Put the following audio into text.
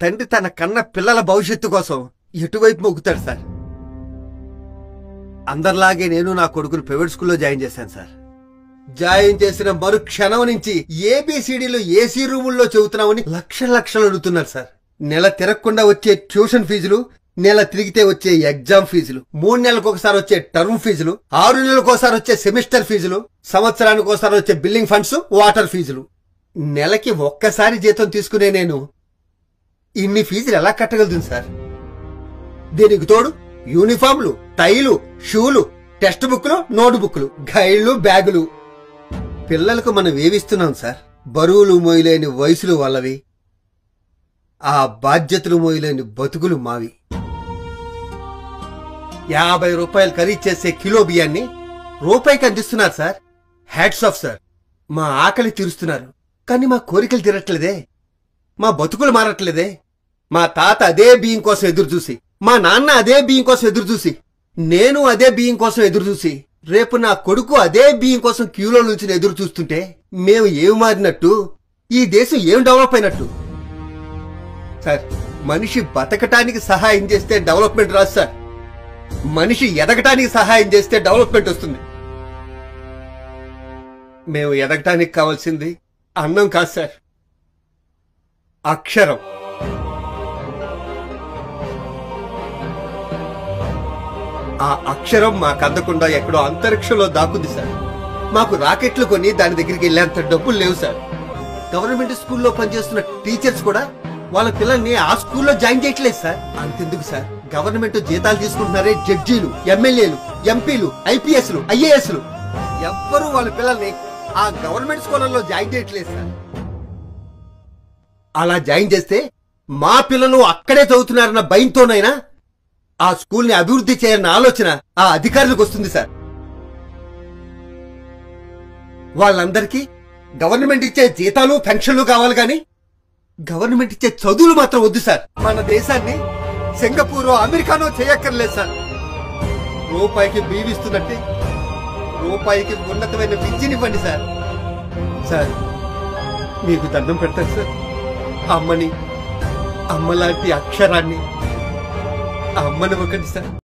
తండ్రి తన కన్న పిల్లల భవిష్యత్తు కోసం ఎటువైపు మొగ్గుతాడు సార్ అందరిలాగే నేను నా కొడుకును ప్రైవేట్ స్కూల్లో జాయిన్ చేశాను సార్ జాయిన్ చేసిన మరు క్షణం నుంచి ఏబిసిడీలు ఏసీ రూముల్లో చెబుతున్నామని లక్షల లక్షలు అడుగుతున్నారు సార్ నెల తిరగకుండా వచ్చే ట్యూషన్ ఫీజులు నెల తిరిగితే వచ్చే ఎగ్జామ్ ఫీజులు మూడు నెలలకు ఒకసారి వచ్చే టర్మ్ ఫీజులు ఆరు నెలలకు ఒకసారి వచ్చే సెమిస్టర్ ఫీజులు సంవత్సరానికి ఒకసారి వచ్చే బిల్లింగ్ ఫండ్స్ వాటర్ ఫీజులు నెలకి ఒక్కసారి జీతం తీసుకునే నేను ఇన్ని ఫీజులు ఎలా కట్టగలుగుతుంది సార్ దీనికి తోడు యూనిఫామ్లు టైలు షూలు టెక్స్ట్ బుక్లు నోట్ బుక్లు గైడ్లు బ్యాగులు పిల్లలకు మనం ఏవిస్తున్నాం సార్ బరువులు మోయలేని వయసులు వాళ్ళవి ఆ బాధ్యతలు మోయలేని బతుకులు మావి యాభై రూపాయలు ఖరీదు చేసే కిలో బియ్యాన్ని రూపాయికి అందిస్తున్నారు సార్ హ్యాట్స్ ఆఫ్ సార్ మా ఆకలి తీరుస్తున్నారు కానీ మా కోరికలు తీరట్లేదే మా బతుకులు మారట్లేదే మా తాత అదే బియ్యం కోసం ఎదురు చూసి మా నాన్న అదే బియ్యం కోసం ఎదురు చూసి నేను అదే బియ్యం కోసం ఎదురు చూసి రేపు నా కొడుకు అదే బియ్యం కోసం క్యూలో నుంచి ఎదురు చూస్తుంటే మేము ఏం మారినట్టు ఈ దేశం ఏం డెవలప్ అయినట్టు సార్ మనిషి బతకటానికి సహాయం చేస్తే డెవలప్మెంట్ రాదు సార్ మనిషి ఎదగటానికి సహాయం చేస్తే డెవలప్మెంట్ వస్తుంది మేము ఎదగటానికి కావాల్సింది అన్నం కాదు సార్ అక్షరం ఆ అక్షరం మాకు అందకుండా ఎక్కడో అంతరిక్షంలో దాక్కుంది సార్ మాకు రాకెట్లు కొని దాని దగ్గరికి వెళ్ళేంత డబ్బులు లేవు సార్ గవర్నమెంట్ స్కూల్లో పనిచేస్తున్న టీచర్స్ కూడా వాళ్ళ పిల్లల్ని ఆ స్కూల్లో జాయిన్ చేయట్లేదు సార్ అంతెందుకు సార్ గవర్నమెంట్ జీతాలు తీసుకుంటున్నారే జడ్జీలు ఎమ్మెల్యేలు ఎంపీలు ఐపీఎస్లు ఐఏఎస్లు ఎవ్వరూ వాళ్ళ పిల్లల్ని ఆ గవర్నమెంట్ స్కూళ్ళల్లో జాయిన్ చేయట్లేదు సార్ అలా జాయిన్ చేస్తే మా పిల్లలు అక్కడే చదువుతున్నారన్న భయంతోనైనా ఆ స్కూల్ని అభివృద్ధి చేయాలన్న ఆలోచన ఆ అధికారులకు వస్తుంది సార్ వాళ్ళందరికీ గవర్నమెంట్ ఇచ్చే జీతాలు పెన్షన్లు కావాలి కానీ గవర్నమెంట్ ఇచ్చే చదువులు మాత్రం వద్దు సార్ మన దేశాన్ని సింగపూర్ అమెరికానో చేయక్కర్లేదు సార్ రూపాయికి బీవిస్తున్నట్టే రూపాయికి ఉన్నతమైన విద్యనివ్వండి సార్ సార్ మీకు దండం పెడతాను సార్ అమ్మని అమ్మలాంటి అక్షరాన్ని అమ్మని ఒకటి సార్